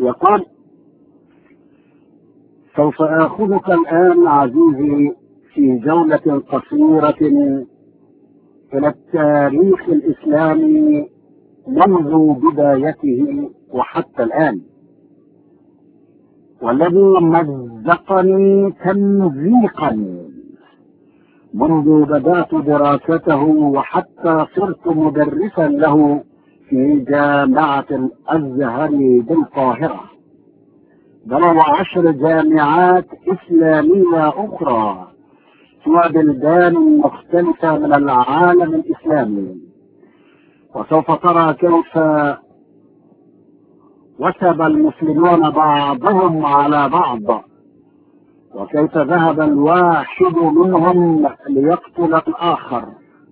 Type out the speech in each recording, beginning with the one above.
يقول سوف آخذك الآن عزيزي في جولة قصيرة إلى التاريخ الإسلامي منذ بدايته وحتى الآن والذي مزقني تمزيقا منذ بدأت دراسته وحتى صرت مدرسا له في جامعة الأزهر بالقاهرة بل وعشر جامعات إسلامية أخرى في بلدان مختلفة من العالم الإسلامي وسوف ترى كيف وثب المسلمون بعضهم على بعض وكيف ذهب الواحد منهم ليقتل الآخر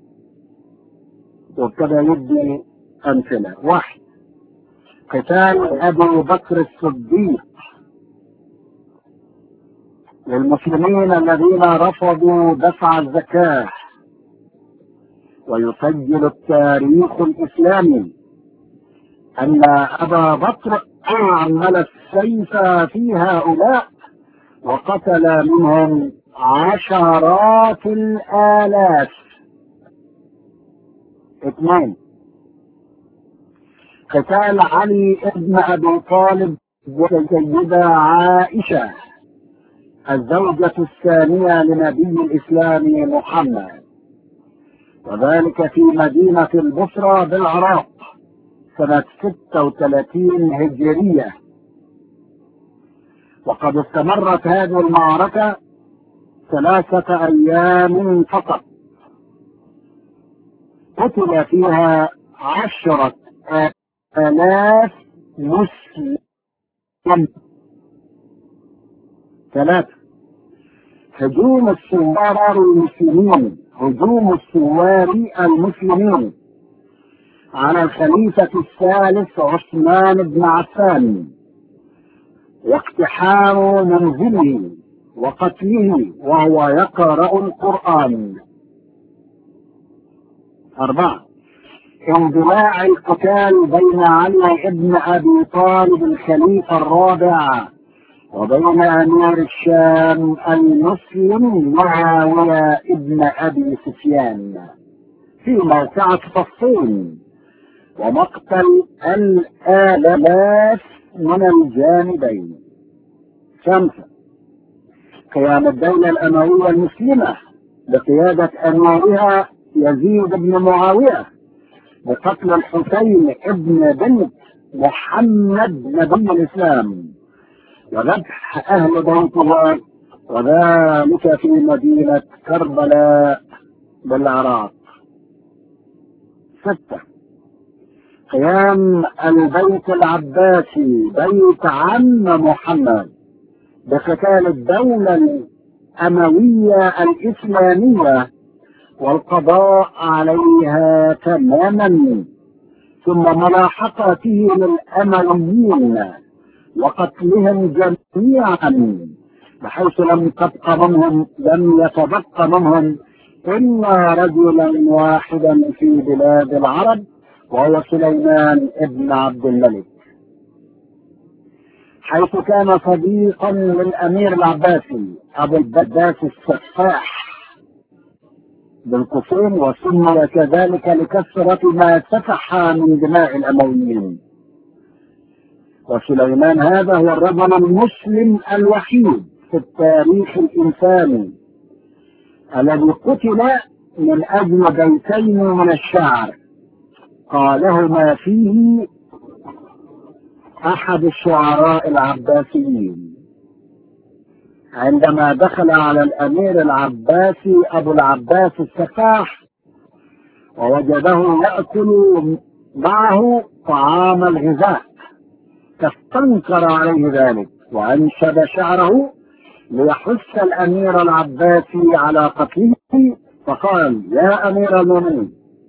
وابتدى يدي أمثلة واحد قتال أبي بكر الصديق للمسلمين الذين رفضوا دفع الزكاة ويسجل التاريخ الإسلامي أن أبا بكر أعمل السيف في هؤلاء وقتل منهم عشرات الآلاف اثنين قتال علي ابن أبي طالب والسيدة عائشة الزوجة الثانية لنبي الإسلام محمد وذلك في مدينة البصرة بالعراق سنة 36 هجرية وقد استمرت هذه المعركة ثلاثة أيام فقط قتل فيها عشرة آلاف مسلم ثلاثة هجوم الثوار المسلمين هجوم الثوار المسلمين على الخليفة الثالث عثمان بن عفان واقتحام منزله وقتله وهو يقرأ القرآن أربعة اندلاع القتال بين علي بن أبي طالب الخليفة الرابع وبين أمير الشام المسلم معاوية ابن أبي سفيان في موقعة فصين ومقتل الآلاف من الجانبين خمسة قيام الدولة الأموية المسلمة بقيادة أميرها يزيد بن معاوية بقتل الحسين ابن بنت محمد نبي الإسلام وذبح أهل بيته وذلك في مدينة كربلاء بالعراق ستة قيام البيت العباسي بيت عم محمد بقتال الدولة الأموية الإسلامية والقضاء عليها تماما ثم ملاحقته للأمويين وقتلهم جميعا بحيث لم تبق منهم لم يتبق منهم إلا رجلا واحدا في بلاد العرب وهو سليمان ابن عبد الملك حيث كان صديقا للأمير العباسي أبو البداس السفاح بالقصور وسمي كذلك لكثرة ما سفح من دماء الأمويين وسليمان هذا هو الرجل المسلم الوحيد في التاريخ الإنساني الذي قتل من أجل بيتين من الشعر قالهما فيه أحد الشعراء العباسيين عندما دخل على الأمير العباسي أبو العباس السفاح ووجده يأكل معه طعام الغذاء فاستنكر عليه ذلك وأنشد شعره ليحث الأمير العباسي على قتله فقال يا أمير المؤمنين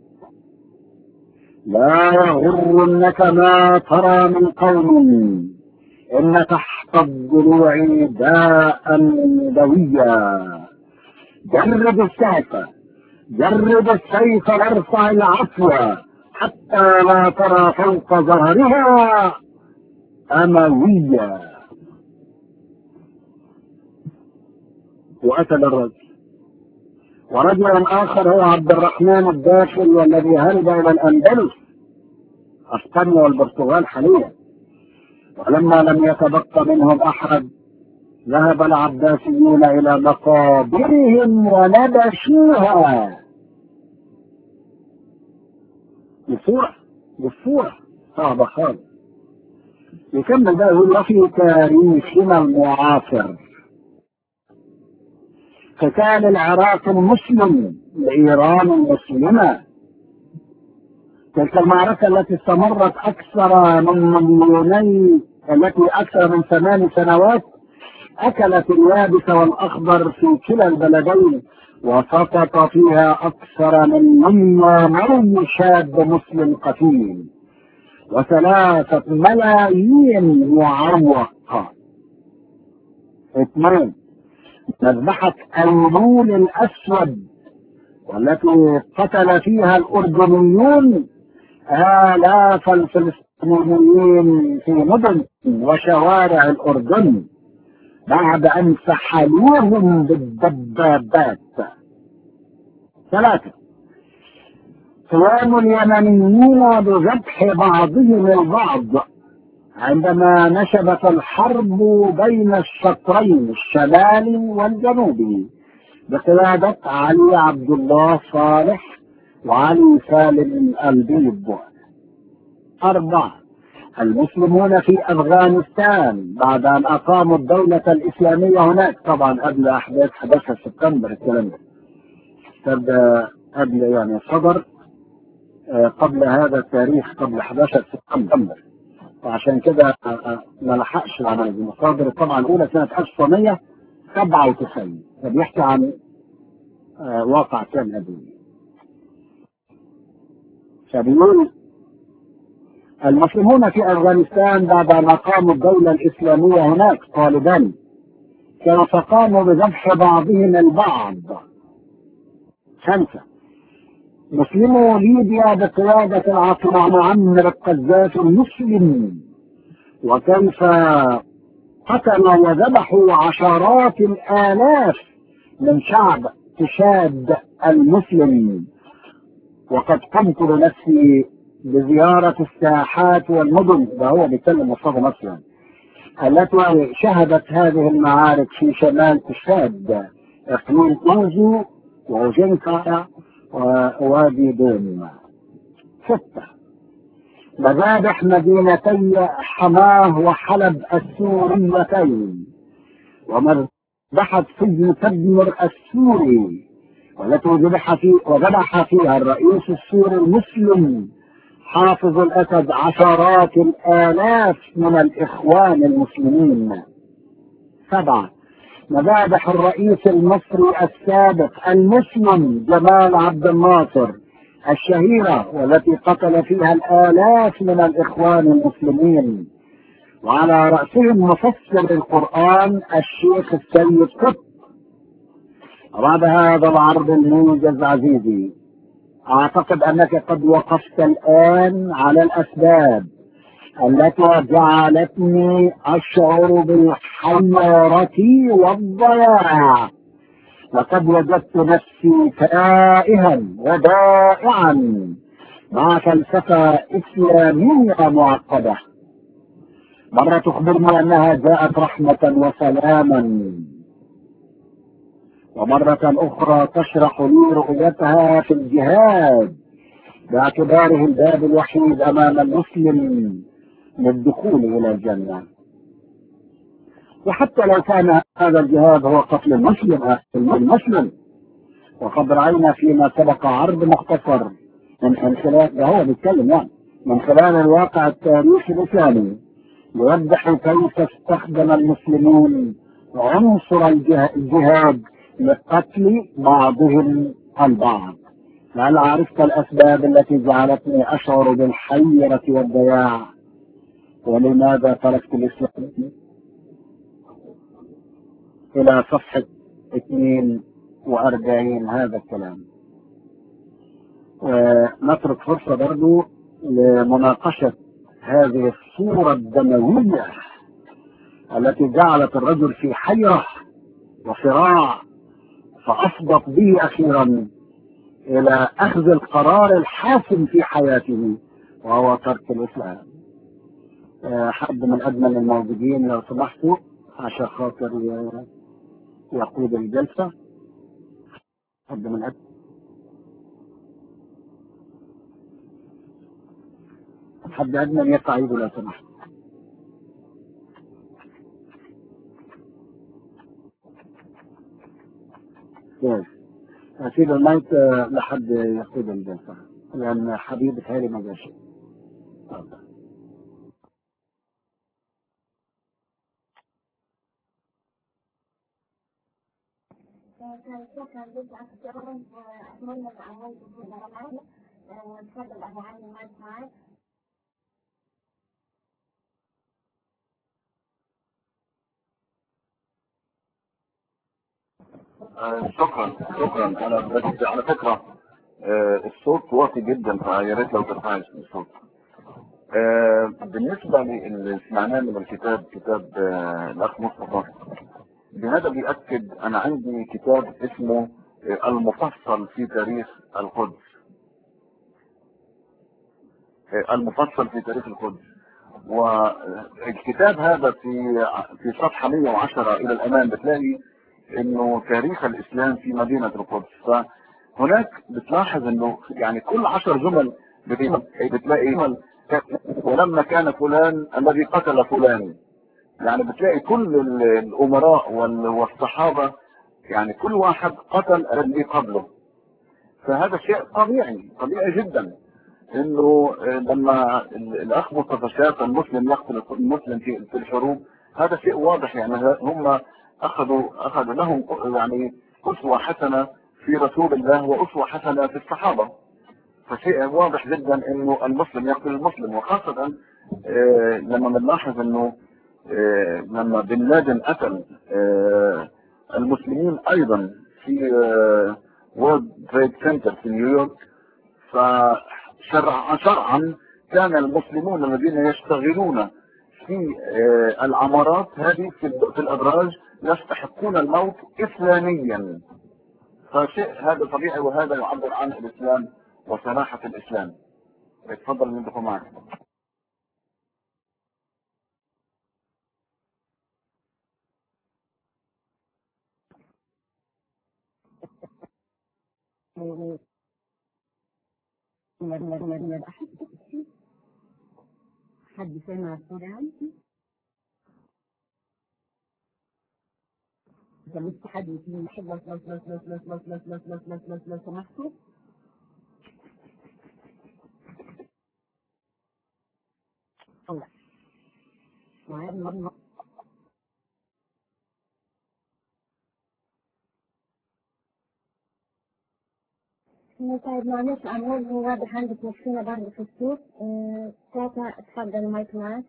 لا يغرنك ما ترى من قوم إن تحت الضلوع داء دويا جرد السيف جرد السيف وارفع العفو حتى لا ترى فوق ظهرها أموية وقتل الرجل ورجل آخر هو عبد الرحمن الداخل والذي هرب إلى الأندلس أسبانيا والبرتغال حاليا ولما لم يتبقى منهم أحد ذهب العباسيون إلى مقابرهم ونبشوها بصورة بصورة صعبة خالص يكمل بقى يقول وفي تاريخنا المعاصر قتال العراق المسلم لإيران المسلمة تلك المعركة التي استمرت أكثر من مليوني التي أكثر من ثمان سنوات أكلت اليابس والأخضر في كلا البلدين وسقط فيها أكثر من مليوني شاب مسلم قتيل وثلاثة ملايين معوقة اثنين مذبحة أيلول الأسود والتي قتل فيها الأردنيون آلاف الفلسطينيين في مدن وشوارع الأردن بعد أن سحلوهم بالدبابات ثلاثة قيام اليمنيين بذبح بعضهم البعض عندما نشبت الحرب بين الشطرين الشمالي والجنوبي بقيادة علي عبد الله صالح وعلي سالم البيض أربعة المسلمون في أفغانستان بعد أن أقاموا الدولة الإسلامية هناك طبعا قبل أحداث 11 سبتمبر الكلام ده قبل يعني صدر قبل هذا التاريخ قبل 11 سبتمبر وعشان كده ما لحقش على المصادر طبعا الاولى سنه 1997 فبيحكي عن واقع كان قديم فبيقول المسلمون في افغانستان بعد ان اقاموا الدوله الاسلاميه هناك طالبان كانوا فقاموا بذبح بعضهم البعض خمسه مسلمو ليبيا بقيادة العاصمة معمر القذافي المسلم وكيف قتلوا وذبحوا عشرات الآلاف من شعب تشاد المسلم وقد قمت بنفسي بزيارة الساحات والمدن ده هو بيتكلم مصطفى مثلا التي شهدت هذه المعارك في شمال تشاد اقليم انزو وجنكا ووادي دوم ستة مذابح مدينتي حماه وحلب السوريتين ومذبحة سجن تدمر السوري والتي ذبح في وذبح فيها الرئيس السوري المسلم حافظ الأسد عشرات الآلاف من الإخوان المسلمين سبعة مذابح الرئيس المصري السابق المسلم جمال عبد الناصر الشهيرة والتي قتل فيها الآلاف من الإخوان المسلمين وعلى رأسهم مفسر القرآن الشيخ السيد قطب بعد هذا العرض الموجز عزيزي أعتقد أنك قد وقفت الآن على الأسباب التي جعلتني أشعر بالحيرة والضياع لقد وجدت نفسي تائها وضائعا مع فلسفة إسلامية معقدة مرة تخبرني أنها جاءت رحمة وسلاما ومرة أخرى تشرح لي رؤيتها في الجهاد باعتباره الباب الوحيد أمام المسلم للدخول إلى الجنة وحتى لو كان هذا الجهاد هو قتل المسلم المسلم وقد رأينا فيما سبق عرض مختصر من خلال ده هو بيتكلم يعني من خلال الواقع التاريخي الإسلامي يوضح كيف استخدم المسلمون عنصر الجهاد لقتل بعضهم البعض هل عرفت الأسباب التي جعلتني أشعر بالحيرة والضياع ولماذا تركت الإسلام إلى صفحة 42 هذا الكلام ونترك فرصة برضو لمناقشة هذه الصورة الدموية التي جعلت الرجل في حيرة وصراع فأفضت به أخيرا إلى أخذ القرار الحاسم في حياته وهو ترك الإسلام آه، حد من أجمل الموجودين لو سمحتوا عشان خاطر ي- يقود الجلسة حد من أجمل حد أجمل يقع يده لو سمحت كويس أسيب المايك آه، لحد يقود الجلسة لأن حبيب هاري ما جاش اتفضل. كان شكرا جدا على الشغل واتمنى ان اعوض كل معانا تفضل ابو علي معك معاك آه، شكرا شكرا انا بس على فكره آه، الصوت واطي جدا فيا ريت لو ترفعي الصوت آه، بالنسبه للي سمعناه من الكتاب كتاب آه، الاخ مصطفى بهذا بيأكد انا عندي كتاب اسمه آه، المفصل في تاريخ القدس آه، المفصل في تاريخ القدس والكتاب هذا في في صفحه 110 الى الامام بتلاقي انه تاريخ الاسلام في مدينه القدس فهناك بتلاحظ انه يعني كل عشر جمل بت- بتلاقي جمل ولما كان فلان الذي قتل فلان يعني بتلاقي كل ال- الامراء وال- والصحابه يعني كل واحد قتل الذي قبله فهذا شيء طبيعي طبيعي جدا انه آه، لما ال- الاخ مصطفى شاف المسلم يقتل المسلم في في الحروب هذا شيء واضح يعني ه- هم اخذوا اخذوا لهم يعني اسوه حسنه في رسول الله واسوه حسنه في الصحابه فشيء واضح جدا انه المسلم يقتل المسلم وخاصه آه، لما بنلاحظ انه آه، لما بن لادن قتل آه، المسلمين ايضا في وورلد تريد سنتر في نيويورك فشرعا شرعا كان المسلمون الذين يشتغلون في آه، العمارات هذه في في الابراج يستحقون الموت اسلاميا فشيء هذا طبيعي وهذا يعبر عن الاسلام وسماحه الاسلام اتفضل الميكروفون معك حد سمع القرآن؟ إذا مش حد يكون يحب لو لو لو لو لو لو لو لو لو لو لو سمحتوا الله معايا مرة طيب معلش عمول هو واضح عندك مشكلة برضه في الصوت آه، تاتا اتفضل المايك معاك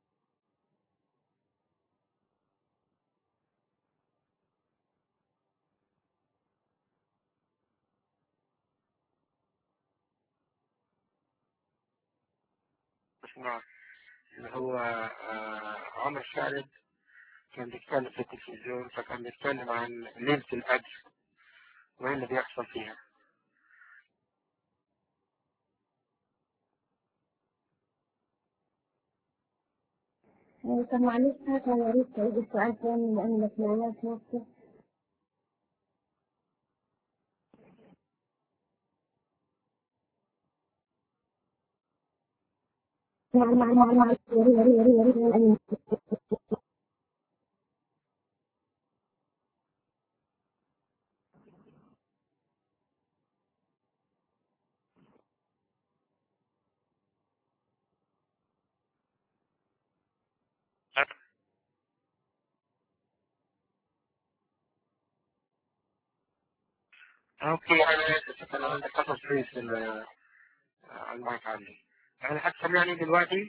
اسمع اللي هو آه، عمر خالد كان بيتكلم في التلفزيون فكان بيتكلم عن ليلة القدر وايه اللي بيحصل فيها آه، طب معلش تاتا يا ريت تعيد السؤال تاني لأن ما سمعناش نفسه يعني مع مع مع يا ريت يا ريت يا ريت يا ريت لأن- اوكي انا اسف انا عندي خطر شوي في ال- على المايك عندي يعني حد سمعني دلوقتي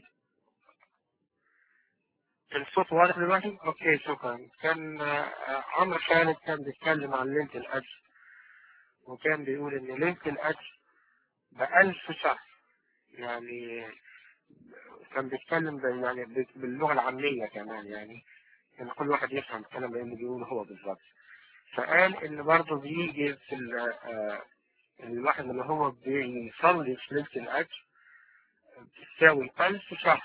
الصوت واضح دلوقتي اوكي شكرا كان آه، عمرو خالد كان بيتكلم عن ليلة القدر وكان بيقول ان ليلة القدر بألف شهر يعني كان بيتكلم ب- يعني ب- باللغة العامية كمان يعني ان كل واحد يفهم الكلام اللي بيقوله هو بالظبط فقال ان برضه بيجي في ال- آه، الواحد اللي هو بيصلي في ليلة الأجر بتساوي ألف شهر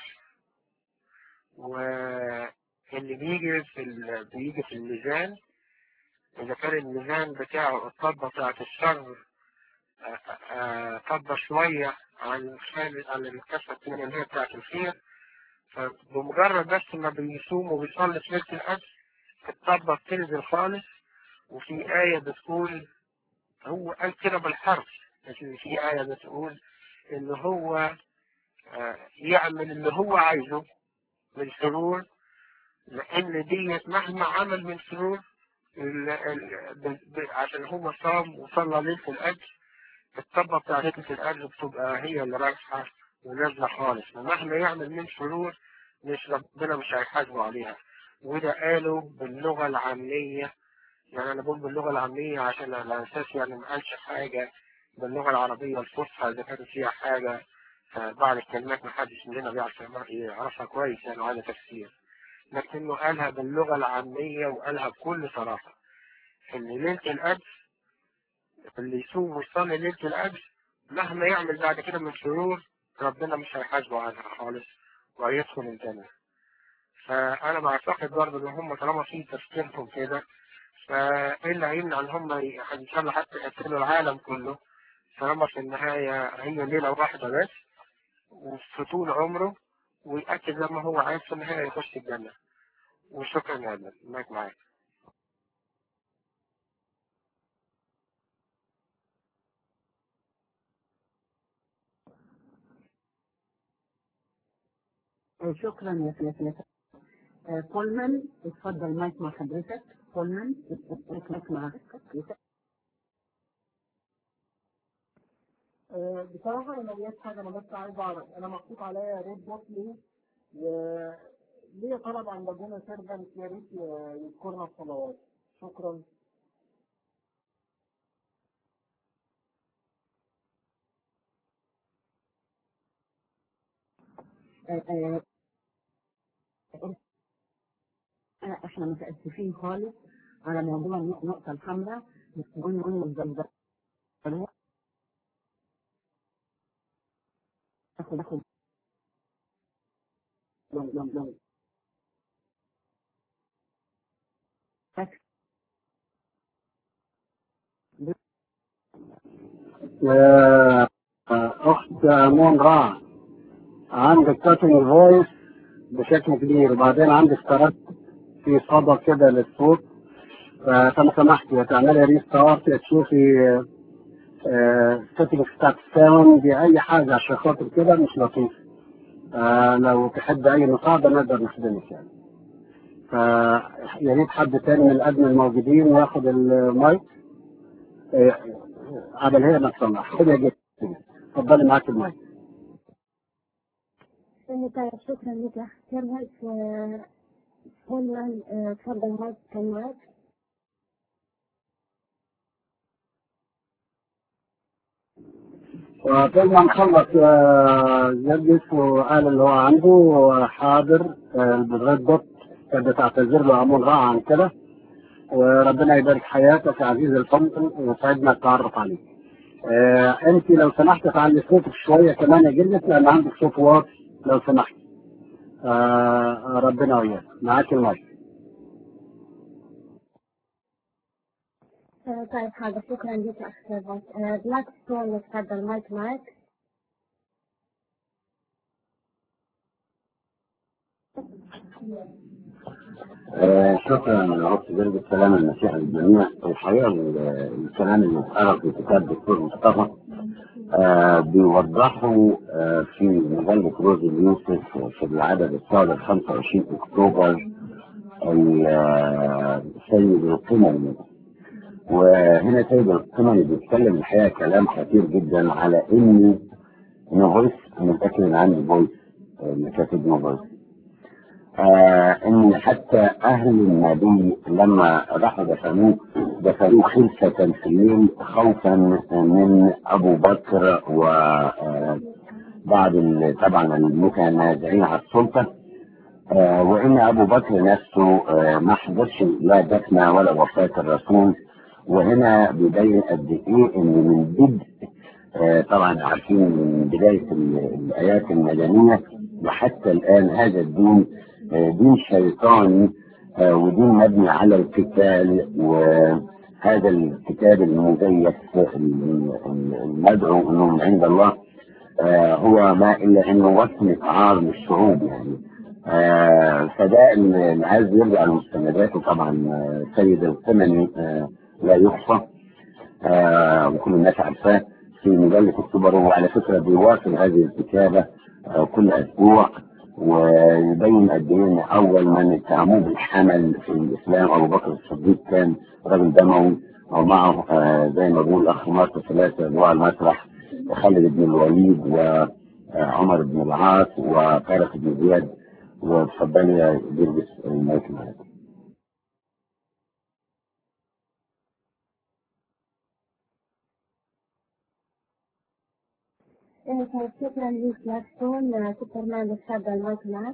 واللي بيجي في ال... بيجي في الميزان إذا كان الميزان بتاعه الطبة بتاعت الشر آه، آه، طبة شوية عن الخال عن الكفة التانية اللي هي بتاعت الخير فبمجرد بس ما بيصوم وبيصلي في ليلة الأجر الطبة بتنزل خالص وفي آية بتقول هو قال كده بالحرف لكن في آية بتقول إن هو آه، يعمل اللي هو عايزه من شرور لأن ديت مهما عمل من شرور ال- ال- ب- ب- عشان هو صام وصلى ليلة الأجر الطبة بتاع ليلة الأجر بتبقى هي اللي رايحة ونازلة خالص ومهما يعمل من شرور مش ربنا مش هيحاسبه عليها وده قالوا باللغة العامية يعني أنا بقول باللغة العامية عشان على أساس يعني ما قالش حاجة باللغة العربية الفصحى إذا كانت فيها حاجة بعض الكلمات ما حدش مننا بيعرف يعرفها كويس يعني وهذا تفسير لكنه قالها باللغة العامية وقالها بكل صراحة إن ليلة الأجر اللي يصوم ويصلي ليلة الأجر مهما يعمل بعد كده من شرور ربنا مش هيحاسبه عنها خالص وهيدخل الجنة فأنا بعتقد برضه إن هم طالما في تفكيرهم كده فإيه اللي هيمنع إن هم ي- إن شاء الله حتى يقتلوا العالم كله طالما في النهاية هي ليلة واحدة بس وفي طول عمره ويأكد لما هو عايز في النهاية يخش الجنة وشكرا يا أبنى معاك معاك آه، شكرا يا سيدي آه، كولمان اتفضل مايك مع حضرتك كولمان مايك مع حضرتك آه، بصراحة أنا ملياش حاجة أنا بس عايز أعرف أنا محطوط عليا ريد بوت ليه وليه طلب عند أبونا سيرفنت يا ريت ي- يذكرنا الصلوات شكرا آه، آه، آه، احنا متأسفين خالص على موضوع النقطة الحمراء قلنا قلنا الزلزال ناخد ناخد يوم يوم يوم فاكر آه، أخت مون رع عندك كاتنج فويس بشكل كبير وبعدين عندك ترك في صدى كده للصوت فلو سمحتي تعملي ريستارت تشوفي السيتنجز بتاعت الساوند دي أي حاجة عشان خاطر كده مش لطيف آه، لو تحب أي مساعدة نقدر نخدمك يعني فيا ريت حد تاني من الأدمن الموجودين ياخد المايك آه، قبل هي ما تصلح خد يا جدع اتفضلي معاك المايك طيب شكرا لك يا أخ سيرفنت كولمان آه، تفضل مايك كان معك وكل ما نخلص آه، يجلس وقال اللي هو عنده حاضر آه، بالريد دوت كانت بتعتذر له امون رائع عن كده وربنا يبارك حياتك يا عزيز الفضل وسعدنا التعرف عليك. آه انت لو سمحت تعلي صوتك شويه كمان يا جلس لان عندك صوت واطي لو سمحت. آه ربنا وياك معاك المايك. آه، طيب حاضر شكرا لك يا أخ سيرفنت آه، بلاك ستون تفضل مايك معك آه، شكرا لرب جلد السلام المسيح للجميع الحقيقة ال- الكلام اللي اتقرا في كتاب دكتور مصطفى آه، بيوضحوا آه، في مجلة روز اليوسف في العدد الصادر 25 أكتوبر ال- آه، سيد القمم وهنا سيد القمم بيتكلم الحقيقة كلام خطير جدا على إن إن فويس أنا متأكد إن عندي فويس آه، اللي كاتب له فويس آه ان حتى اهل النبي لما راحوا دفنوه دفنوه خلفة في الليل خوفا من ابو بكر و آه بعض ال- طبعا المتنازعين على السلطة آه، وإن أبو بكر نفسه آه، ما حضرش لا دفنة ولا وفاة الرسول وهنا بيبين قد إيه إن من بدء آه، طبعا عارفين من بداية ال- الآيات المدنية وحتى الآن هذا الدين آه، دين شيطاني آه، ودين مبني على القتال وهذا الكتاب المزيف ال- ال- المدعو انه من عند الله آه، هو ما الا انه وصمة عار للشعوب يعني آه، فده اللي عايز يرجع لمستنداته طبعا آه، سيد القمني آه، لا يخفى آه، وكل الناس عارفاه في مجلة اكتوبر وهو على فكرة بيواصل هذه الكتابة آه، كل أسبوع ويبين قد إيه إن أول من اتهموه بالحمل في الإسلام أبو بكر الصديق كان راجل دموي ومعه آه، زي ما بيقول أخ ماركو ثلاثة اللي هو على المسرح خالد بن الوليد وعمر بن العاص وطارق بن زياد وتفضلي يا جرجس المايك معاك. إيه، طيب شكرا لك يا سون سوبرمان بتفضل المايك معك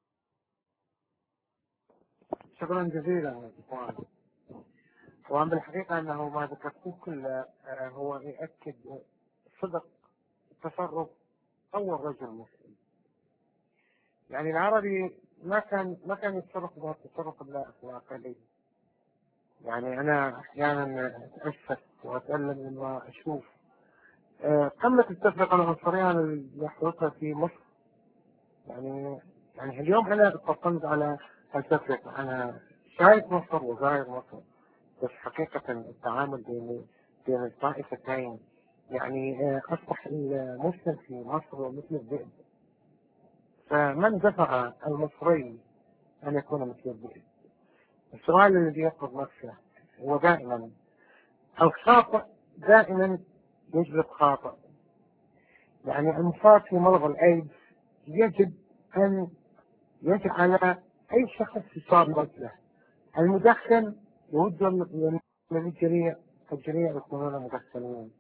شكرا جزيلا يا اخوان طبعا بالحقيقة انه ما ذكرتوه كله آه، هو يؤكد صدق تصرف اول رجل مسلم يعني العربي ما كان ما كان يتصرف بهذا التصرف اللا اخلاقي يعني انا احيانا اتاسف واتالم لما اشوف آه، قمة التفرقة العنصرية اللي حدثها في مصر يعني يعني اليوم انا اطمنت على التفرقة انا شايف مصر وزاير مصر بس حقيقة التعامل بين بين الطائفتين يعني آه، اصبح المسلم في مصر مثل الذئب فمن دفع المصري ان يكون مثل الذئب السؤال الذي يطلب نفسه هو دائما الخاطئ دائما يجلب خاطئ يعني المصاب في مرض الايدز يجب ان يجعل اي شخص يصاب مثله المدخن يود من الجميع الجميع يكونون مدخنين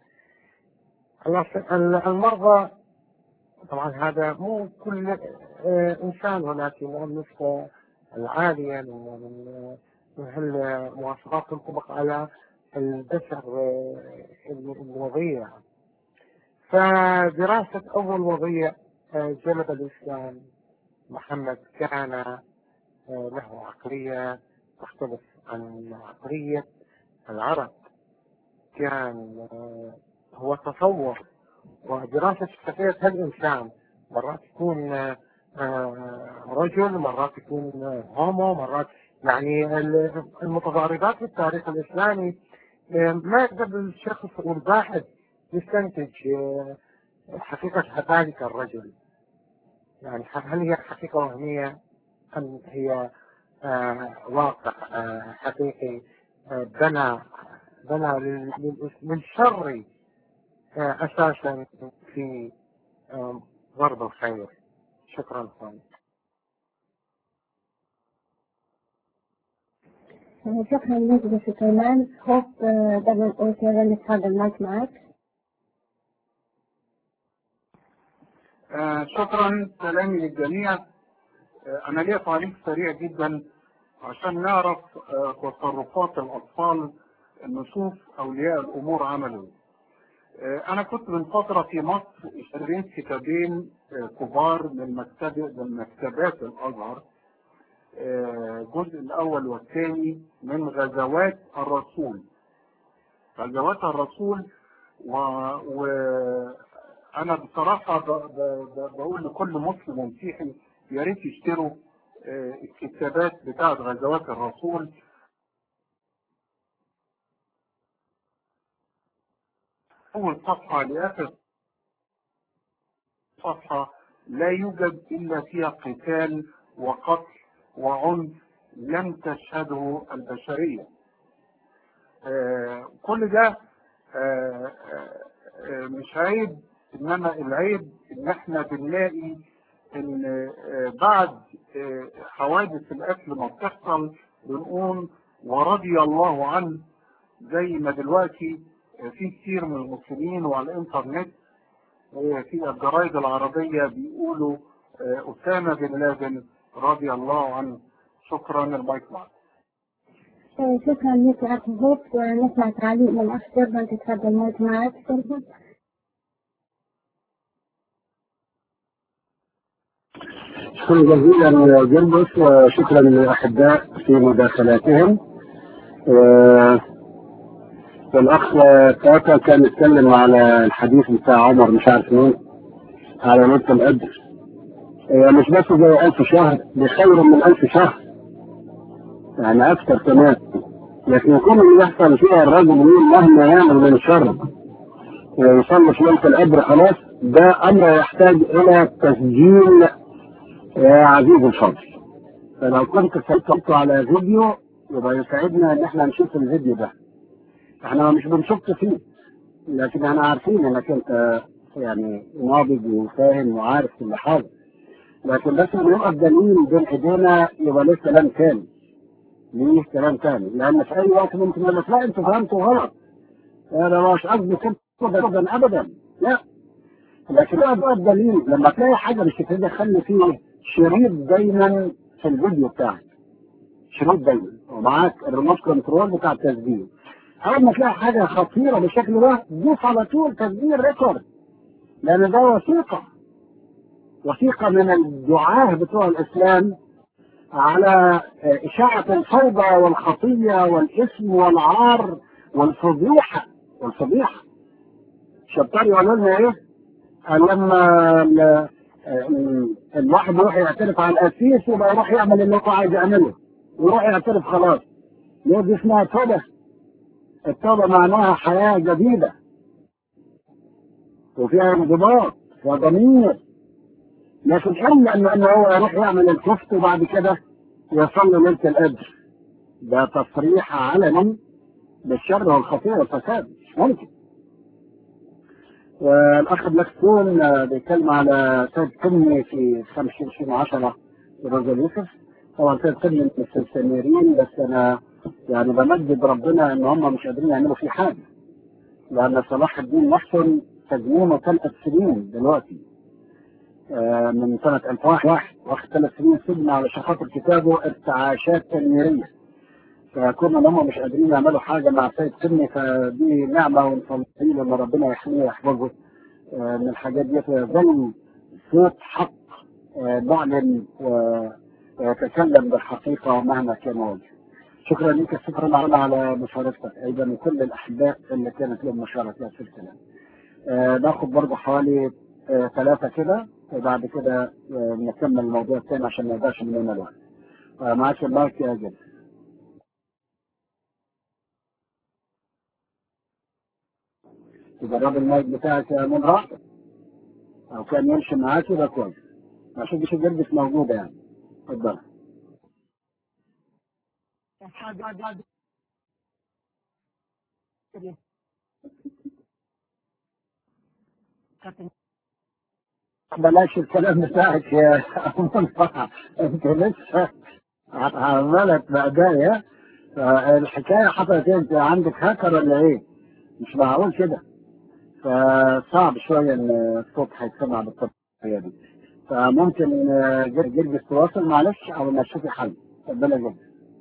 المرضى طبعا هذا مو كل آه، انسان ولكن النسبة العالية من من من هالمواصفات تنطبق على البشر آه، الوضيع فدراسة أول وضيع آه، جلب الإسلام محمد كان آه، له عقلية تختلف عن عقلية العرب كان آه، هو تصور ودراسة شخصية هالإنسان مرات يكون آه، آه، رجل مرات يكون آه، هومو مرات يعني ال- المتضاربات في التاريخ الإسلامي آه، ما يقدر الشخص والباحث يستنتج آه، حقيقة ذلك الرجل يعني هل هي حقيقة وهمية أم هي آه، واقع آه، حقيقي آه، بنى بنى لل- لل- للشر آه، أساسا في آه، غرب الخير شكرا لكم إيه، شكرا لك يا سوبرمان هوب دبل او 7 بتفضل المايك معك آه، شكرا سلامي للجميع آه، انا ليا تعليق سريع جدا عشان نعرف آه، تصرفات الاطفال نشوف اولياء الامور عملوا آه، انا كنت من فترة في مصر اشتريت كتابين آه، كبار من مكتب من مكتبات الازهر آه، الجزء الاول والثاني من غزوات الرسول غزوات الرسول و, و... انا بصراحة ب... ب... ب... بقول لكل مسلم ومسيحي يا ريت يشتروا آه، الكتابات بتاعت غزوات الرسول اول صفحة لاخر صفحة لا يوجد الا فيها قتال وقتل وعنف لم تشهده البشرية آه، كل ده آه، آه، آه، مش عيب انما العيب ان احنا بنلاقي ان آه، بعد آه، حوادث القتل ما بتحصل بنقول ورضي الله عنه زي ما دلوقتي آه، في كتير من المسلمين وعلى الانترنت آه، في الجرايد العربية بيقولوا آه، أسامة بن لادن رضي الله عنه شكرا المايك معك آه، شكرا لك يا أخ هوب ونسمع تعليق من الأخ سيرفن تتفضل مايك معك سيرفن شكرا جزيلا جلبس وشكرا للأحباء في مداخلاتهم آه، والأخ تاتا كان يتكلم على الحديث بتاع عمر مش عارف مين على نص القدر هي مش بس زي ألف شهر دي خير من ألف شهر يعني أكثر كمان لكن يكون اللي يحصل فيها الرجل يقول مهما يعمل من شر ويصلي في ليلة القدر خلاص ده أمر يحتاج إلى تسجيل يا عزيز الفضل فلو كنت سجلته على فيديو يبقى يسعدنا ان احنا نشوف الفيديو ده احنا مش بنشك فيه لكن احنا عارفين انك انت يعني ناضج وفاهم وعارف كل حاجه لكن بس لما يبقى الدليل بين ايدينا يبقى ليه كلام تاني ليه كلام تاني لان في اي وقت ممكن يقول لك لا انتوا فهمتوا غلط انا مش قصدي كده ابدا ابدا لا لكن بقى الدليل لما تلاقي حاجه بالشكل ده خلي فيه شريط دايما في الفيديو بتاعك شريط دايما ومعاك الريموت كنترول بتاع التسجيل اول ما تلاقي حاجه خطيره بالشكل ده دوس على طول تسجيل ريكورد لان ده وثيقه وثيقه من الدعاه بتوع الاسلام على اشاعه الفوضى والخطيه والاثم والعار والفضيحه والفضيحه شطار يقولوا لنا ايه؟ قال لما ال- ال- الواحد يروح يعترف على القسيس يبقى يروح يعمل اللي هو عايز يعمله يروح يعترف خلاص ليه دي اسمها توبه التوبه معناها حياه جديده وفيها انضباط فيها ضمير لكن الا ان ان هو يروح يعمل الكفت وبعد كده يصلي ليله القدر ده تصريح علني بالشر والخطيئه والفساد مش ممكن والاخ بلاكستون آه، بيتكلم على سيد قمي في 25 10 في رجل يوسف طبعا سيد قمي من السميرين بس انا يعني بمجد ربنا ان هم مش قادرين يعملوا فيه حاجه لان صلاح الدين محسن تجنونه ثلاث سنين دلوقتي آه، من سنة 2001 واخد ثلاث سنين سجن على خاطر كتابه ارتعاشات تنويرية فكون ان هم مش قادرين يعملوا حاجة مع سيد سني فدي نعمة ونصلي له ان ربنا يحميه ويحفظه آه، من الحاجات دي فيظل صوت حق آه، معلن و- ويتكلم بالحقيقة مهما كان وجهه. شكرا لك شكرا على على مشاركتك ايضا وكل الاحباء اللي كانت لهم مشاركة في الكلام. آه، ناخد برضه حوالي آه، ثلاثة كده وبعد كده آه، نكمل الموضوع الثاني عشان ما يضيعش مننا الوقت. آه، معاك المايك يا جد. تجرب المايك بتاعك يا منى او كان يمشي معاك يبقى كويس. عشان مش جلدك موجودة يعني. اتفضل. بلاش الكلام بتاعك يا منى انت لسه عمالك بأداية الحكاية حصلت إيه؟ انت عندك هاكر ولا ايه؟ مش معقول كده فصعب شوية ان الصوت هيتسمع بالطريقة دي فممكن آه، جل- جلبس تواصل معلش او ما تشوفي حل ربنا يجزاك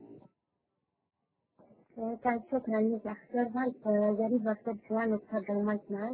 آه، طيب شكرا لك يا أخ سيرفن آه، يا ريت بس شوية تفضل المايك معك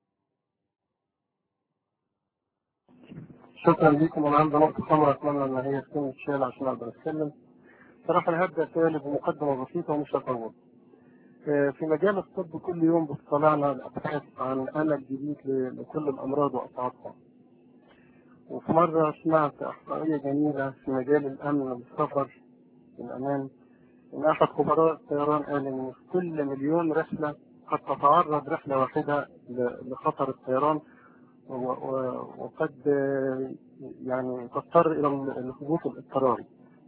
شكرا لكم انا عندي نقطة خمرة اتمنى ان هي تكون تشال عشان اقدر اتكلم. صراحة انا هبدأ تاني بمقدمة بسيطة ومش هطول. آه، في مجال الطب كل يوم بتطلعنا الابحاث عن امل جديد ل- لكل الامراض واصعابها. وفي مرة سمعت احصائية جميلة في مجال الامن والسفر والامان ان احد خبراء الطيران قال ان في كل مليون رحلة قد تتعرض رحلة واحدة ل- لخطر الطيران و- و- وقد آه، يعني تضطر الى الهبوط الاضطراري.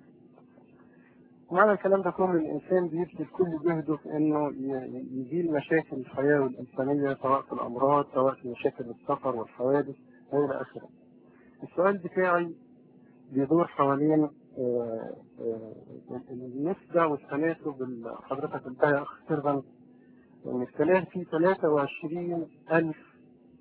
معنى الكلام ده كله الانسان بيبذل كل جهده في انه ي- يزيل مشاكل الحياه والانسانيه سواء في الامراض سواء في مشاكل السفر والحوادث والى اخره. السؤال بتاعي بيدور حوالين آه، آه، النسبة والتناسب اللي حضرتك قلتها يا أخ سيرفن إن السنة في 23 ألف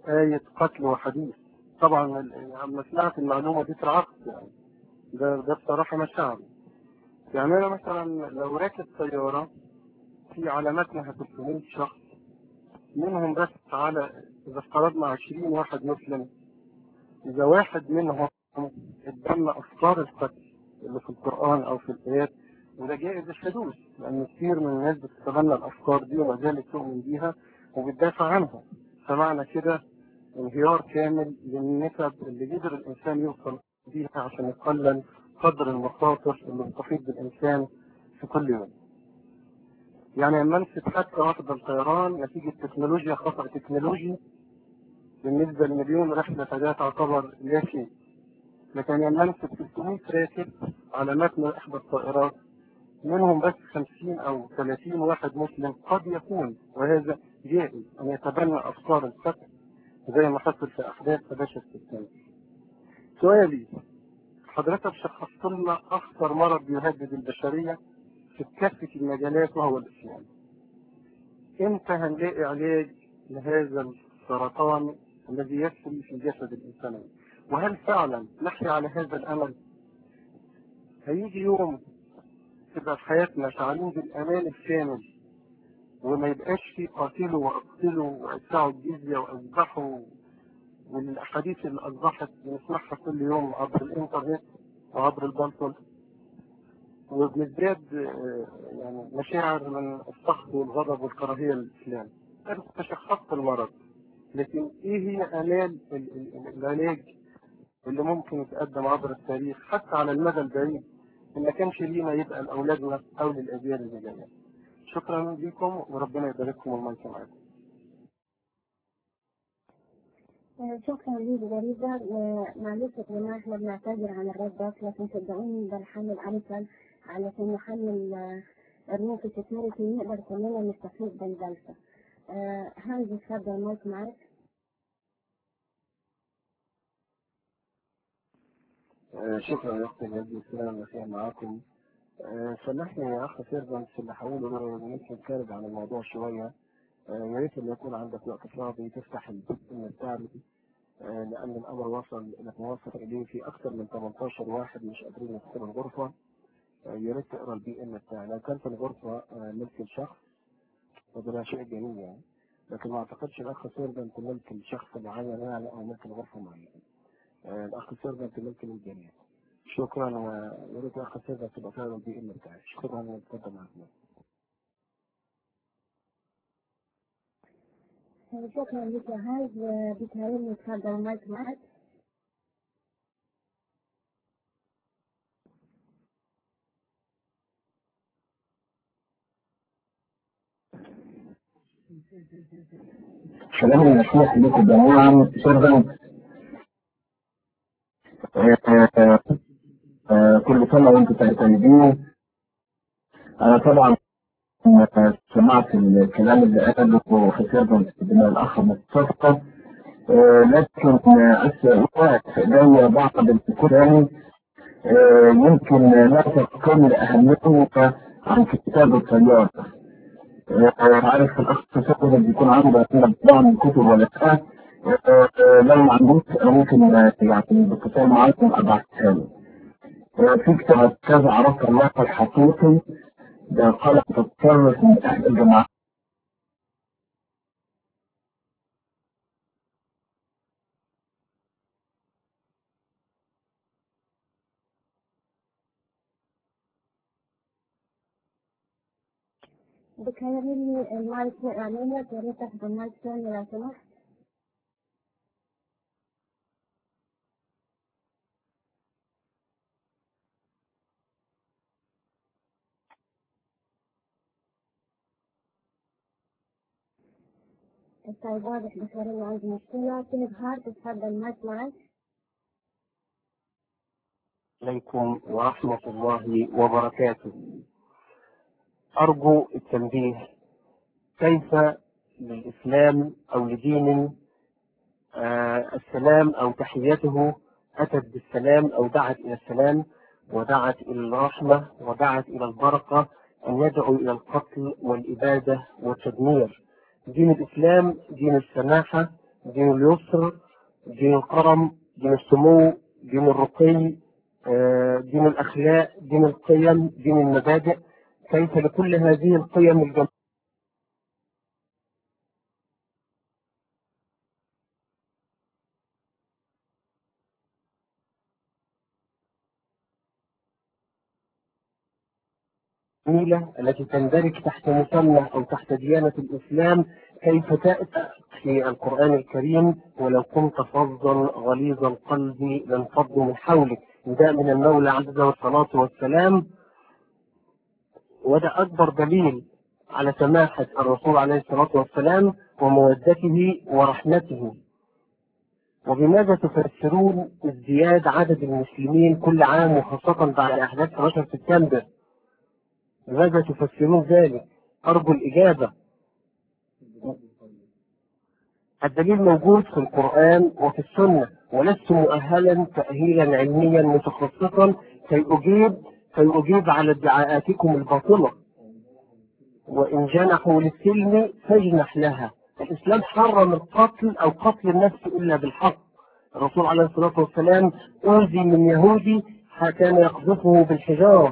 آية قتل وحديث طبعا ال- لما سمعت المعلومة دي اترعبت يعني ده ده بصراحة مشاعر يعني أنا مثلا لو راكب طيارة في علامات انها 300 شخص منهم بس على إذا افترضنا 20 واحد مسلم إذا واحد منهم اتبنى أفكار القتل اللي في القرآن أو في الآيات وده جائز الحدوث لأن كثير من الناس بتتبنى الأفكار دي وما زالت تؤمن بيها وبتدافع عنها فمعنى كده انهيار كامل للنسب اللي قدر الإنسان يوصل بيها عشان يقلل قدر المخاطر اللي بتحيط بالإنسان في كل يوم. يعني لما امسك حتى واحدة الطيران نتيجة تكنولوجيا خطأ تكنولوجي بالنسبة لمليون رحلة فده تعتبر لا شيء. لكن لما امسك 300 راكب على متن إحدى الطائرات منهم بس 50 أو 30 واحد مسلم قد يكون وهذا جائز أن يتبنى أفكار القتل زي ما حصل في أحداث 11 سبتمبر. سؤالي حضرتك شخصت لنا أخطر مرض بيهدد البشرية في كافة المجالات وهو الإسلام. إمتى هنلاقي علاج لهذا السرطان الذي يسري في جسد الإنسان؟ وهل فعلا نحيا على هذا الأمل؟ هيجي يوم تبقى في حياتنا شعارين بالأمان الكامل وما يبقاش في قاتلوا واقتلوا وادفعوا الجزية واذبحوا والاحاديث اللي اصبحت بنسمعها كل يوم عبر الانترنت وعبر البلطل وبنزداد آه، يعني مشاعر من السخط والغضب والكراهيه للاسلام. انت تشخصت المرض لكن ايه هي امال ال- ال- العلاج اللي ممكن يتقدم عبر التاريخ حتى على المدى البعيد ان ما كانش لينا يبقى لاولادنا او للاجيال اللي جايه. شكرا لكم وربنا يبارككم والملك معاكم. آه، شكرا ليك جريدة آه، معلش يا جماعة احنا بنعتذر عن الرد ده لكن صدقوني ده الحل الأمثل علشان نحلل آه، الروم في سكيورتي نقدر كلنا نستفيد بالجلسة. آه، هانز اتفضل المايك معاك. آه، شكرا يا اختي الهدي السلام المسيح معاكم آه، سامحني يا اخ سيرفنت اللي هقوله يمكن خارج عن الموضوع شويه آه، يا ريت لما يكون عندك وقت فاضي تفتح البث بتاعي آه، لان الامر وصل نتوصل اليه في اكثر من 18 واحد مش قادرين يدخلوا الغرفه آه، يا ريت تقرا البي ام بتاعي لو كانت الغرفه آه، ملك الشخص فده شيء جميل يعني لكن ما اعتقدش الاخ سيرفنت ملك الشخص معين يعني او ملك الغرفه معينه آه، الاخ سيرفنت ملك للجميع شكرا ويا ريت الاخ سيرفنت تبقى فعلا البي ام بتاعي شكرا واتفضل معاك آه، شكرا ليك يا هانز آه، بيتهيألي اتفضل المايك معاك. سلام المسيح لكم جميعا سيرفنت كل سنة وانتم طيبين انا طبعا آه، سمعت الكلام اللي قاله في سيرفنت من الاخ مصطفى آه، لكن آه، أسئلة لدي بعض الكلام آه، يمكن لا تقل أهميته عن كتاب الطيار آه، عارف الأخ سيرفنت بيكون عنده بعض من الكتب ولا لا آه، آه، لو ما عندوش أنا ممكن آه، يعني باتصال معاكم أبعتها له آه، في كتاب كذا عرفت الله الحقيقي ده قلم تتصرف من أحد الجماعات بيتهيألي المايك علينا يا ريت تاخد المايك تاني لو سمحت. طيب واضح بصراحة عندي مشكلة فيليب هارت اتفضل المايك معاك. عليكم ورحمة الله وبركاته أرجو التنبيه كيف للإسلام أو لدين آه السلام أو تحيته أتت بالسلام أو دعت إلى السلام ودعت إلى الرحمة ودعت إلى البركة أن يدعو إلى القتل والإبادة والتدمير دين الإسلام دين السماحة دين اليسر دين الكرم دين السمو دين الرقي آه، دين الأخلاق دين القيم دين المبادئ كيف لكل هذه القيم الجميلة الجميلة التي تندرج تحت مسمى أو تحت ديانة الإسلام كيف تأتي في القرآن الكريم ولو كنت فظا غليظ القلب لانفضوا من حولك نداء من المولى عز وجل والصلاة والسلام وده أكبر دليل على سماحة الرسول عليه الصلاة والسلام ومودته ورحمته وبماذا تفسرون ازدياد عدد المسلمين كل عام وخاصة بعد أحداث 11 سبتمبر لماذا تفسرون ذلك؟ أرجو الإجابة. الدليل موجود في القرآن وفي السنة ولست مؤهلا تأهيلا علميا متخصصا كي أجيب كي أجيب على ادعاءاتكم الباطلة. وإن جنحوا للسلم فاجنح لها. الإسلام حرم القتل أو قتل النفس إلا بالحق. الرسول عليه الصلاة والسلام أوذي من يهودي كان يقذفه بالحجارة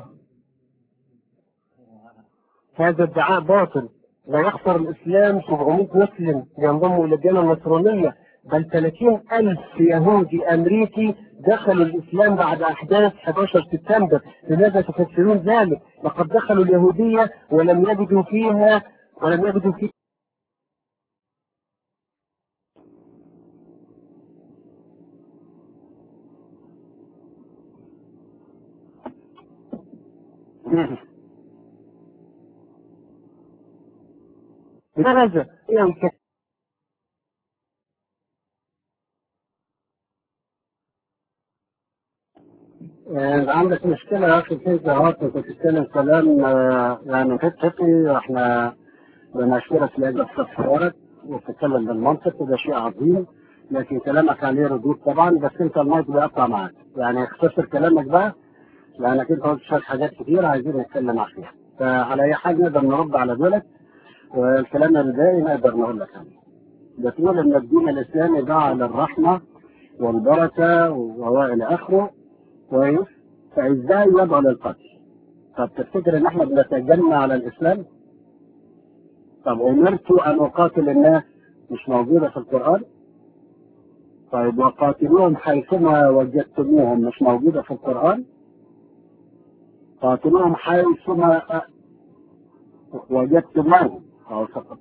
هذا ادعاء باطل لا يخسر الإسلام 700 مسلم ينضموا إلى الديانة النصرانية بل 30 ألف يهودي أمريكي دخلوا الإسلام بعد أحداث 11 سبتمبر لماذا تفسرون ذلك؟ لقد دخلوا اليهودية ولم يجدوا فيها ولم يجدوا فيها لماذا؟ يعني آه، عندك مشكلة يا أخي في ظهرت بتتكلم كلام آه، يعني فقهي احنا بنشكرك لأجل تفسيرك وتتكلم بالمنطق وده شيء عظيم لكن كلامك عليه ردود طبعا بس انت المايك بيقطع معاك يعني اختصر كلامك بقى لانك انت قلت شوية حاجات كتير عايزين نتكلم عليها فعلى اي حاجة نقدر نرد على دولت والكلام الباقي نقدر نقول لك عليه بتقول ان الدين الاسلامي دعا للرحمة والبركة والى اخره كويس فازاي يدعو للقتل طب تفتكر ان احنا بنتجنى على الاسلام طب امرت ان اقاتل الناس مش موجودة في القرآن طيب وقاتلوهم حيثما وجدتموهم مش موجودة في القرآن قاتلوهم حيثما وجدتموهم أو فقط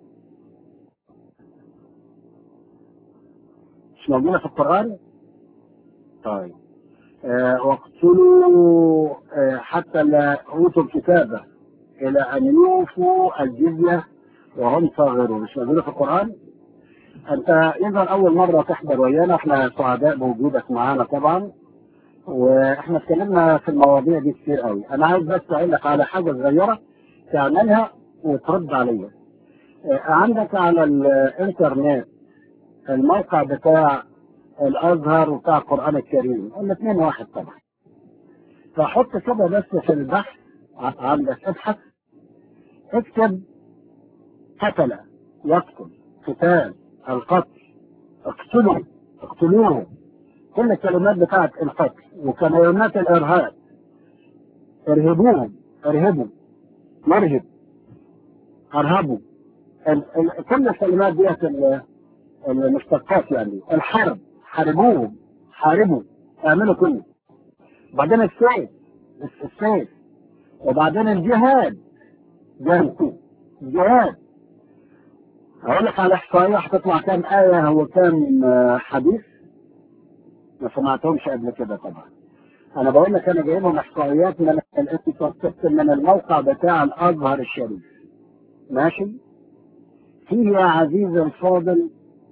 مش موجودة في القرآن طيب آه واقتلوا آه حتى لا أوتوا الكتابة إلى أن يوفوا الجزية وهم صاغرون مش موجودة في القرآن أنت إذا أول مرة تحضر ويانا إحنا سعداء بوجودك معانا طبعا وإحنا اتكلمنا في المواضيع دي كتير قوي أنا عايز بس أقول لك على حاجة صغيرة تعملها وترد عليا آه عندك على الإنترنت الموقع بتاع الازهر وبتاع القران الكريم الاثنين واحد طبعا فحط كده بس في البحث عندك ابحث اكتب قتل يقتل قتال القتل اقتلوا اقتلوه كل الكلمات بتاعت القتل وكلمات الارهاب ارهبوهم ارهبوا مرهب ارهبوا ال- ال- كل الكلمات ديت ال- المشتقات يعني الحرب حاربوهم حاربوا اعملوا كله وبعدين السيف السيف وبعدين الجهاد جهاد الجهاد هقول لك على احصائيه هتطلع كام ايه هو كام آه، حديث ما سمعتهمش قبل كده طبعا انا بقول لك انا جايبهم احصائيات من الانترنت من الموقع بتاع الازهر الشريف ماشي فيه يا عزيزي الفاضل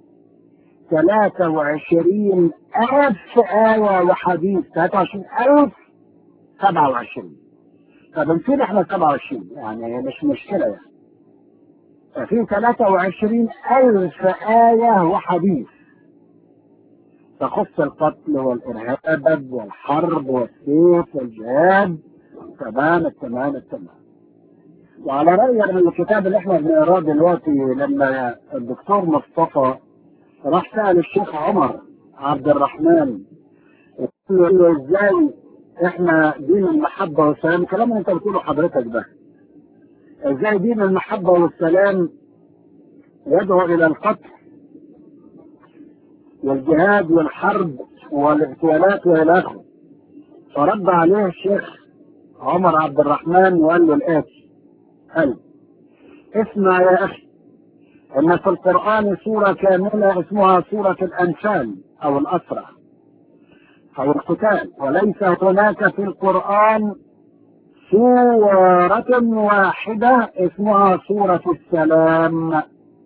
23 ألف آية وحديث 23 ألف 27 طب نصير احنا 27 يعني مش مشكلة يعني ففي 23 ألف آية وحديث تخص القتل والإرهاب والحرب والسيف والجهاد تمام التمام التمام وعلى رأيي من الكتاب اللي احنا بنقراه دلوقتي لما الدكتور مصطفى راح سأل الشيخ عمر عبد الرحمن وقال له ازاي احنا دين المحبة والسلام الكلام اللي انت بتقوله حضرتك ده ازاي دين المحبة والسلام يدعو الى القتل والجهاد والحرب والاغتيالات والى اخره فرد عليه الشيخ عمر عبد الرحمن وقال له الاتي قال اسمع يا اخي ان في القرآن سورة كاملة اسمها سورة الانفال او الاسرى او القتال وليس هناك في القرآن سورة واحدة اسمها سورة السلام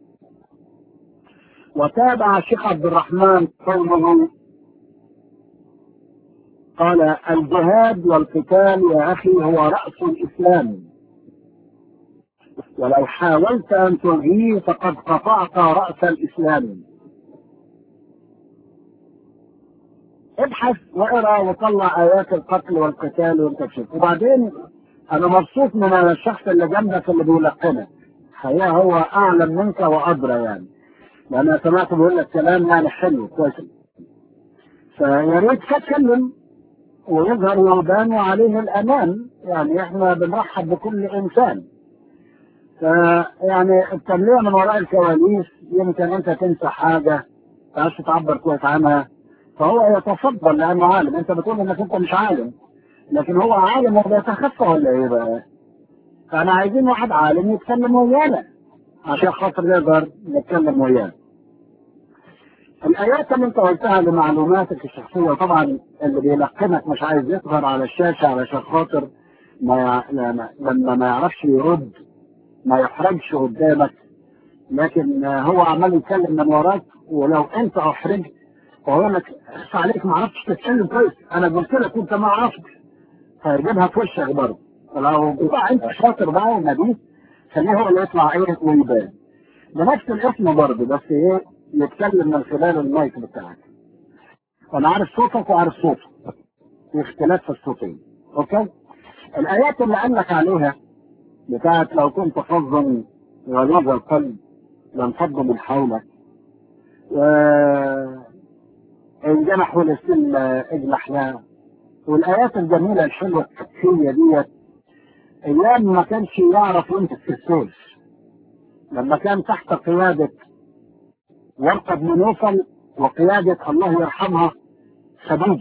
وتابع الشيخ عبد الرحمن قوله قال الجهاد والقتال يا أخي هو رأس الإسلام ولو حاولت أن تلغيه فقد قطعت رأس الإسلام ابحث واقرا وطلع آيات القتل والقتال وانت تشوف وبعدين أنا مبسوط من الشخص اللي جنبك اللي بيلقنك الحقيقة هو أعلم منك وأدرى يعني لأن أنا سمعت بيقول لك كلام يعني حلو كويس فيا ريت تتكلم ويظهر ويبان عليه الأمان يعني إحنا بنرحب بكل إنسان فيعني التمليه من وراء الكواليس يمكن أنت تنسى حاجة تعرفش تعبر كويس عنها فهو يتفضل لأنه عالم أنت بتقول إنك أنت مش عالم لكن هو عالم وبيتخفى ولا إيه بقى؟ فأنا عايزين واحد عالم يتكلم ويانا عشان خاطر نقدر نتكلم وياه. الآيات اللي أنت قلتها لمعلوماتك الشخصية طبعا اللي بيلقنك مش عايز يظهر على الشاشة علشان خاطر ما لما لما ما يعرفش يرد ما يحرجش قدامك لكن هو عمال يتكلم من وراك ولو أنت أحرجت وهو لك اخفى عليك ما عرفتش تتكلم كويس أنا قلت لك أنت ما عرفتش هيجيبها في وشك برضه فلو بقى أنت شاطر بقى ونبيه خليه هو اللي يطلع ايه ويبان بنفس الاسم برضه بس ايه يتكلم من خلال المايك بتاعك انا عارف صوتك وعارف صوته في اختلاف في الصوتين اوكي الايات اللي قال لك عليها بتاعت لو كنت فظا غليظ القلب لانفضوا من حولك و ان جنحوا للسن اجنح لها والايات الجميله الحلوه التكفيه ديت ايام ما كانش يعرف يمسك في السيف لما كان تحت قيادة ورقة بن نوفل وقيادة الله يرحمها خديجة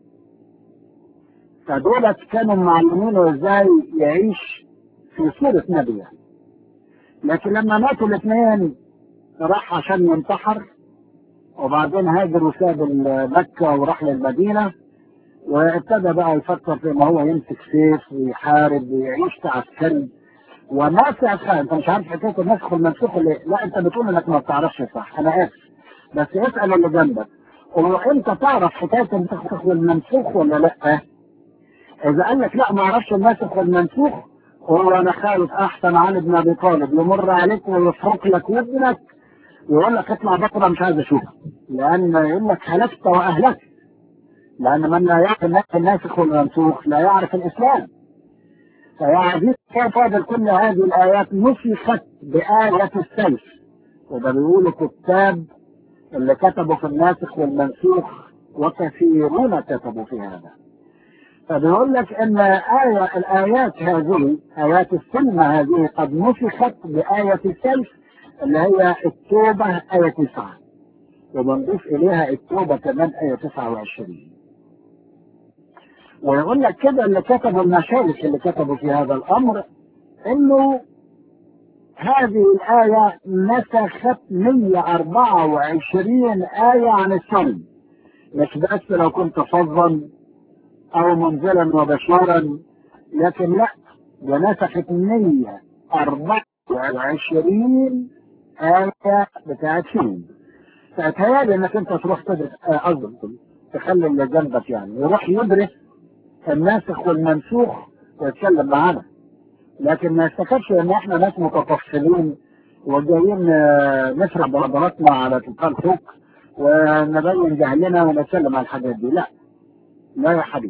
فدولت كانوا معلمينه ازاي يعيش في صورة نبي لكن لما ماتوا الاثنين راح عشان ينتحر وبعدين هاجر وساب مكة وراح للمدينة وابتدى بقى يفكر في ان هو يمسك سيف ويحارب ويعيش كعسكري وناسع خان انت مش عارف حكايه النسخ والمنسوخ اللي لا انت بتقول انك ما بتعرفش صح انا اسف بس اسال اللي جنبك هو انت تعرف حكايه النسخ والمنسوخ ولا لا؟ اذا قال لك لا ما اعرفش الناسخ والمنسوخ هو انا خايف احسن علي بن ابي طالب يمر عليك ويفرق لك ودنك ويقول لك اطلع بكره مش عايز اشوفك لان يقول لك هلكت واهلكت لأن من لا يعرف الناسخ والمنسوخ لا يعرف الإسلام فيا عزيز فاضل كل هذه الآيات نسخت بآية السيف وده بيقولوا كتاب اللي كتبوا في الناسخ والمنسوخ وكثيرون كتبوا في هذا فبيقول لك ان آية الآيات هذه آيات السلمة هذه قد نسخت بآية السيف اللي هي التوبة آية 9 وبنضيف إليها التوبة كمان آية 29 ويقول لك كده اللي كتبوا المشايخ اللي كتبوا في هذا الامر انه هذه الآية نسخت 124 آية عن السلم مش بس لو كنت فظا أو منزلا وبشارا لكن لا ده نسخت 124 آية بتاعت فيلم فتهيألي انك انت تروح تدرس قصدي تخلي اللي جنبك يعني يروح يدرس الناسخ والمنسوخ ويتكلم معانا لكن ما يستفادش ان احنا ناس متطفلين وجايين نشرب بلطنا على تلقاء فوق ونبين جهلنا ونتكلم على الحاجات دي لا لا يا حبيبي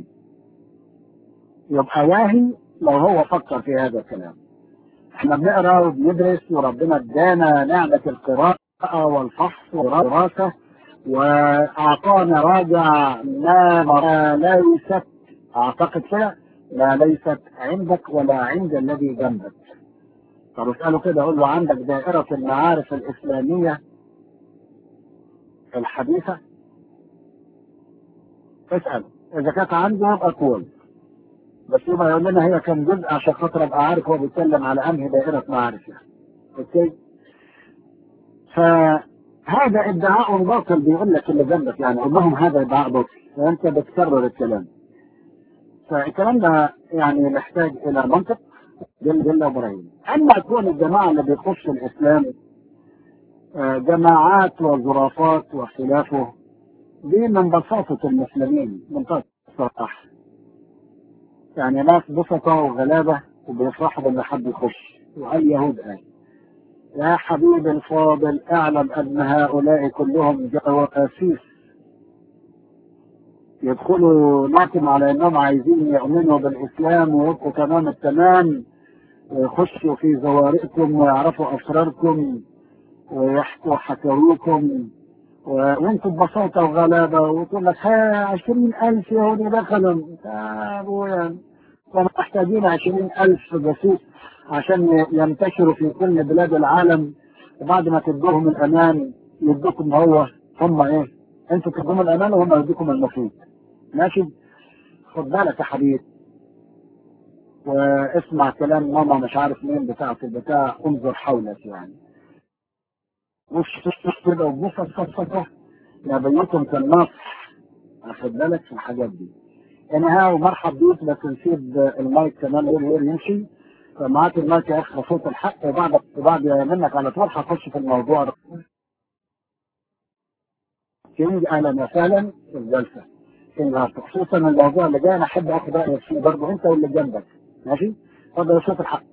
يبقى واهي لو هو فكر في هذا الكلام احنا بنقرا وبندرس وربنا ادانا نعمه القراءه والفحص والدراسة وأعطانا راجع ما ليست أعتقد كده لا ليست عندك ولا عند الذي جنبك طب اسأله كده أقول له عندك دائرة المعارف الإسلامية الحديثة اسأل إذا كانت عنده يبقى كويس بس يبقى يقول لنا هي كان جزء عشان خاطر ابقى عارف هو بيتكلم على انهي دائرة معارف يعني اوكي فهذا ادعاء باطل بيقول لك اللي جنبك يعني قول لهم هذا ادعاء باطل وانت بتكرر الكلام فالكلام ده يعني محتاج الى منطق جل جل ابراهيم اما تكون الجماعه اللي بيخش الاسلام آه، جماعات وظرافات وخلافه دي من بساطة المسلمين من الصراحة يعني ناس بسطة وغلابة وبيفرحوا بان حد يخش وأي يهود قال يا حبيبي الفاضل اعلم ان هؤلاء كلهم جواسيس يدخلوا ناكم على انهم عايزين يؤمنوا بالاسلام ويبقوا تمام التمام ويخشوا في زوارقكم ويعرفوا اسراركم ويحكوا حكاويكم وانتم ببساطة وغلابة وتقول لك ها عشرين ألف يهودي دخلوا يا أبويا ومحتاجين عشرين ألف جاسوس عشان ينتشروا في كل بلاد العالم وبعد ما تدوهم الأمان يدوكم هو هم إيه؟ أنتوا تدوهم الأمان وهم يدوكم المفيد ماشي؟ خد بالك يا حبيبي واسمع كلام ماما مش عارف مين بتاعت البتاع انظر حولك يعني وش تشتش كده وبص صفصفة يا بيوتهم كالنصح واخد بالك في الحاجات دي انها ومرحب بيك بس نسيب المايك كمان وير وير يمشي فمعاك المايك يا اخي صوت الحق وبعد وبعد منك على طول هخش في الموضوع ده كينج اهلا وسهلا في الجلسه كينج خصوصا الموضوع اللي جاي انا احب اخد رايك فيه برضه انت واللي جنبك ماشي اتفضل يا صوت الحق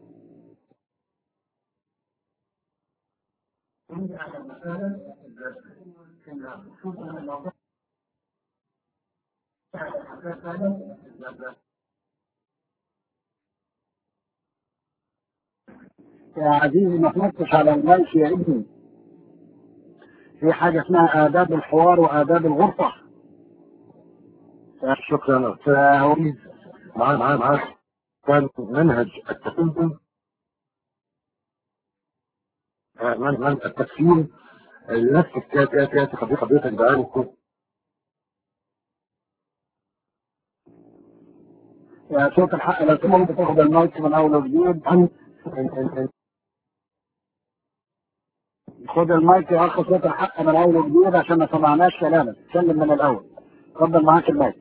كينج اهلا وسهلا في الجلسه كينج خصوصا الموضوع يا عزيزي ما تنطش على المايك يا ابني في حاجة اسمها آداب الحوار وآداب الغرفة شكرا استاذ معاك معاك معاك كان منهج التقدم منهج التكفير نفس الكاتب حضرتك بقالكم يا صوت الحق لو سمحت تاخد المايك من اول وجديد خد المايك يا اخ صوت الحق من اول وجديد عشان ما سمعناش كلامك اتكلم من الاول اتفضل معاك المايك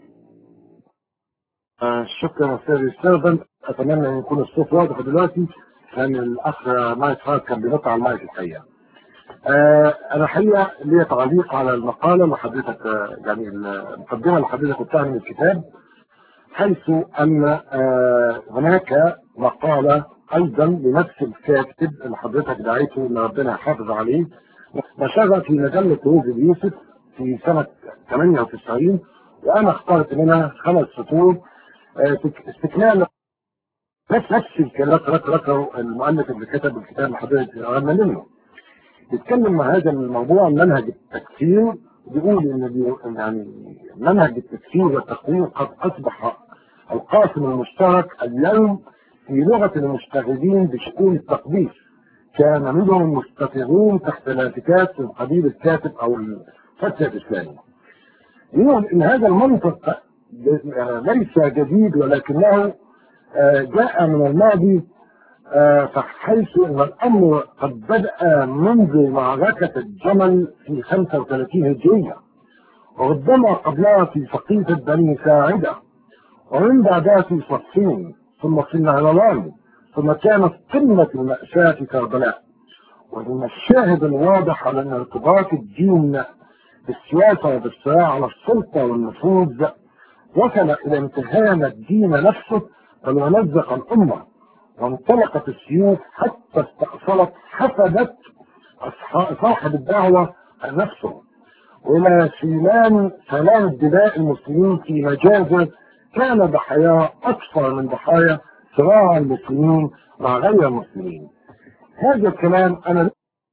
آه شكرا استاذ ستيرفن اتمنى ان يكون الصوت واضح دلوقتي لان الاخ مايك هارت كان بينط على المايك الحقيقه. آه انا حقيقه لي تعليق على المقاله اللي حضرتك آه يعني المقدمه اللي حضرتك قلتها من الكتاب حيث ان آه هناك مقاله ايضا لنفس الكاتب اللي حضرتك دعيته ان ربنا يحافظ عليه نشرها في مجله روز اليوسف في سنه 98 وانا اخترت منها خمس سطور آه استكمال نفس نفس الكلام ذكره المؤلف اللي كتب الكتاب اللي حضرتك قرأنا منه بيتكلم مع هذا الموضوع منهج التكفير بيقول ان يعني منهج التكفير والتقويم قد اصبح القاسم المشترك اليوم في لغه المشتغلين بشؤون التقديس كان منهم مستقرون تحت لافتات من قبيل الكاتب او الفتى الاسلامي. يقول ان هذا المنطق ليس جديد ولكنه جاء من الماضي فحيث ان الامر قد بدا منذ معركه الجمل في 35 هجريه وربما قبلها في سقيفه بني ساعده ومن بعدها في صفين ثم في النهروان ثم كانت قمه الماساه في كربلاء ومن الشاهد الواضح على ان ارتباط الدين بالسياسه وبالصراع على السلطه والنفوذ وصل الى امتهان الدين نفسه بل ومزق الامه وانطلقت السيوف حتى استأصلت حفدت صاحب الدعوة نفسه وإلى سيلان سلام الدماء المسلمين في مجازر كان ضحاياه أكثر من ضحايا صراع المسلمين مع غير المسلمين هذا الكلام أنا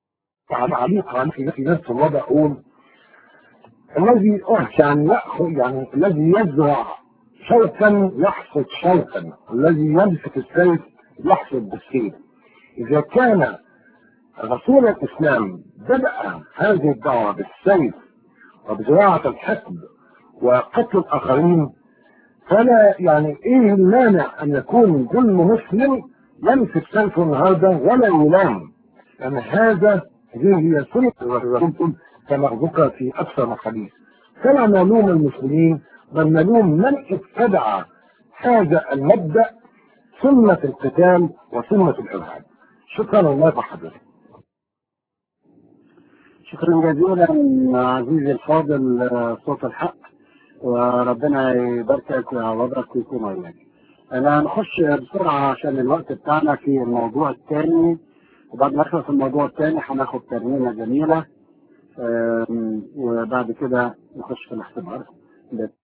تعليق عن في في نفس الوضع أقول الذي يعني يأخذ يعني الذي يزرع شوكا يحصد شوكا الذي يمسك السيف يحصد بالسيف إذا كان رسول الإسلام بدأ هذه الدعوة بالسيف وبزراعة الحقد وقتل الآخرين فلا يعني إيه المانع أن يكون كل مسلم يمسك سيفه النهارده ولا يلام لأن هذا هذه هي سنة الرسول كما ذكر في أكثر من حديث فلا نلوم المسلمين بل نلوم من ابتدع هذا المبدأ سنة القتال وسنة الإرهاب شكرا الله يحفظك شكرا جزيلا عزيزي الفاضل آه، صوت الحق وربنا يباركك ويعوضك ويكون وياك. انا هنخش بسرعه عشان الوقت بتاعنا في الموضوع الثاني وبعد ما نخلص الموضوع الثاني هناخد ترنيمه جميله آم، وبعد كده نخش في الاختبار